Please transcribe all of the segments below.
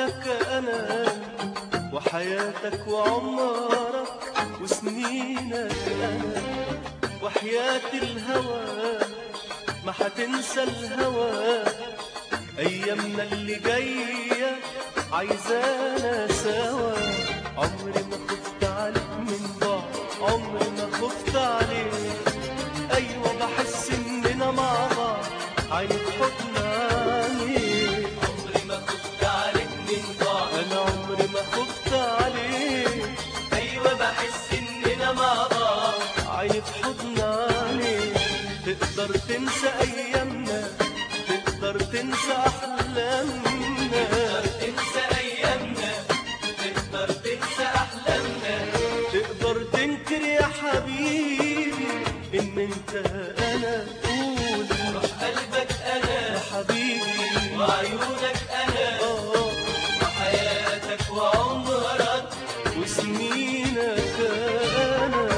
وعيونك أنا وحياتك وعمرك وسنينك أنا وحياة الهوى ما حتنسى الهوى أيامنا اللي جاية عايزانا سوا عمري ما خفت عليك من بعد عمري ما خفت عليك أيوة بحس إننا مع بعض عيني في حضن عينيك عمري ما خفت عليك من بعد أنا عمري ما خفت عليك ايوه بحس اننا مع بعض عيني في حضن عينيك تقدر تنسى أيامنا تقدر تنسى أحلامنا تنسى ايامنا تقدر تنسى احلامنا تقدر تنكر يا حبيبي ان انت انا قول روح قلبك انا يا حبيبي وعيونك انا اه وحياتك وعمرك وسنينك انا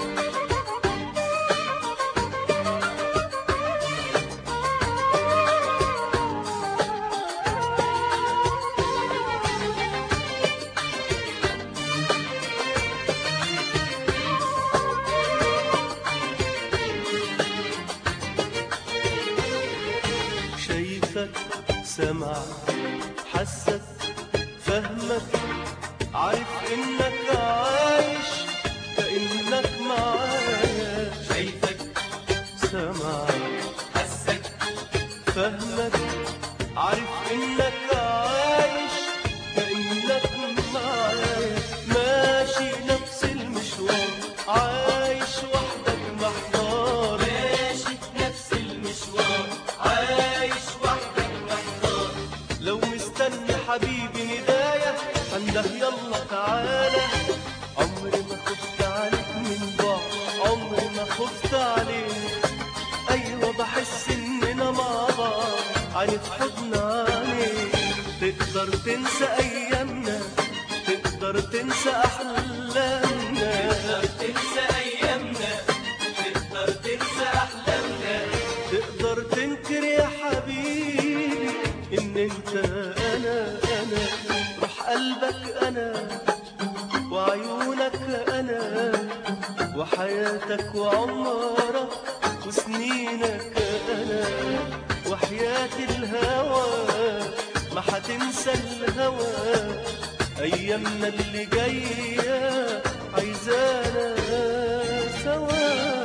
شايفك سمعك حسك فهمك عارف انك عايش كانك معايا شايفك سمعك حسك فهمك عارف انك عايش كانك معايا ماشي نفس المشوار عايش وحدك محتار ماشي في نفس المشوار عايش وحدك محتار لو مستني حبيبي نداية عنده يلا تعالى عمري ما خفت عليك من بعد عمري ما خفت عليك أيوة بحس إننا مع بعض عيني في حضن عينيك تقدر تنسى أيامنا تقدر تنسى أحلامنا تقدر تنسى ايامنا تقدر تنسى احلامنا تقدر تنكر يا حبيبي ان انت انا انا روح قلبك انا وعيونك انا وحياتك وعمرك وسنينك انا وحياة الهوى ما حتنسى الهوى ايامنا اللي جايه عايزانا سوا